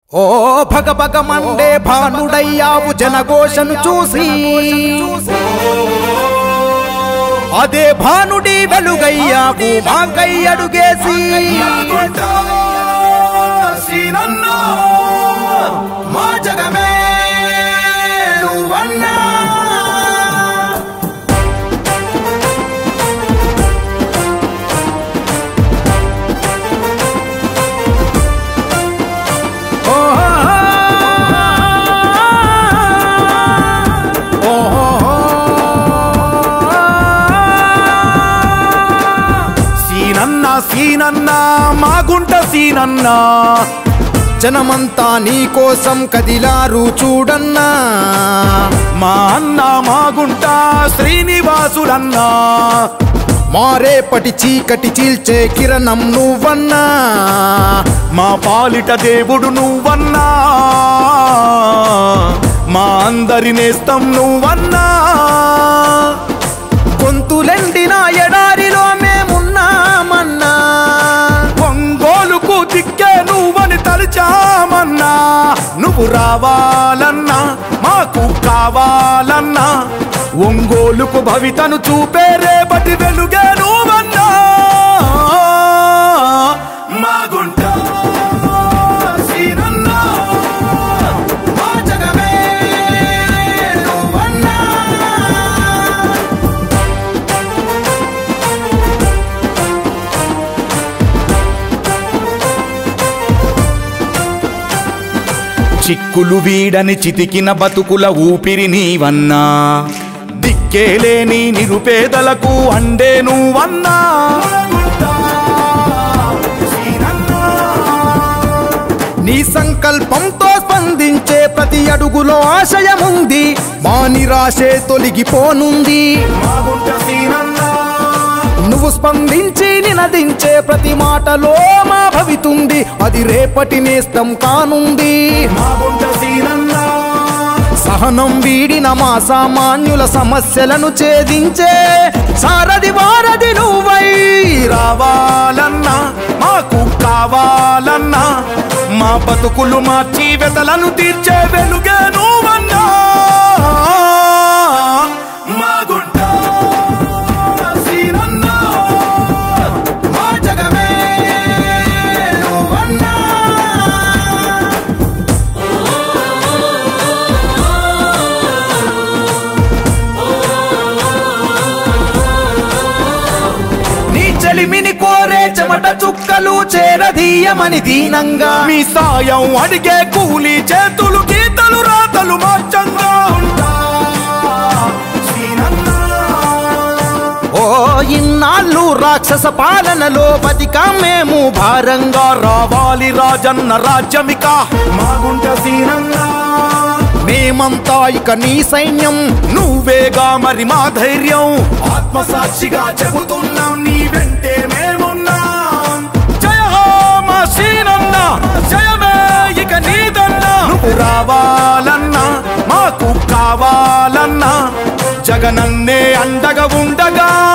ఓ భగ భగ మండే భానుడయ్యావు జనఘోషను చూసి అదే భానుడి వెలుగయ్యావు మాకై అడుగేసి సీనన్నా మా జగమే నువ్వన్నా ఓ ఓ సీనన్నా సీనన్నా మా గుంట సీనన్నా జనమంతా నీ కోసం కదిలారు చూడన్నా మా అన్న మా గుంట శ్రీనివాసులన్నా మారేపటి చీకటి చీల్చే కిరణం నువ్వన్నా మా పాలిట దేవుడు నువ్వన్నా మా అందరి నేస్తం నువ్వన్నా గొంతులెండిన ఎడారిలో మేమున్నామన్నా ఒంగోలుకు దిక్కే నువ్వని తలిచామన్నా నువ్వు రావాలన్నా మాకు కావాలన్నా ఒంగోలుకు భవితను చూపే రేపటి వెలుగే నువ్వన్నా మా గుంట సీనన్నా, మా జగమే నువ్వన్నా. చిక్కులు వీడని చితికిన బతుకుల ఊపిరి నీవన్నా దిక్కేలేని నిరుపేదలకు అండే నువ్వన్నా నీ సంకల్పంతో స్పందించే ప్రతి అడుగులో ఆశయముంది మా నిరాశే తొలగిపోనుంది నువ్వు స్పందించి నినదించే ప్రతి మాటలో మా భవితుంది అది రేపటి నేస్తం కానుంది సహనం వీడిన మా సామాన్యుల సమస్యలను ఛేదించే సారథి వారధి నువ్వై రావాలన్నా మాకు కావాలన్నా మా బతుకులు మార్చి వెతలను తీర్చే వెలుగే నువ్వన్నా మా గుంట సీనన్నా, మా జగమే నువ్వన్నా. నీ చెలిమిని కోరే చెమట చుక్కలు చేరదీయమని దీనంగా మీ సాయం అడిగే కూలి చేతులు గీతలు రాతలు మార్చంగా ఉంటా సీనన్నా. ఓ ఇన్నాళ్ళు రాక్షస పాలనలో బతికా మేము భారంగా రావాలి రాజన్న రాజ్యమిక మాగుంట సీనన్నా మేమంతా ఇక నీ సైన్యం నువ్వేగా మరి మా ధైర్యం ఆత్మసాక్షిగా చెబుతున్నాం నీ వెంటే మేమున్నాం జయ హో మా సీనన్న జయమే ఇక నీదన్నా నువ్వు రావాలన్నా మాకు కావాలన్నా జగనన్నే అండగా ఉండగా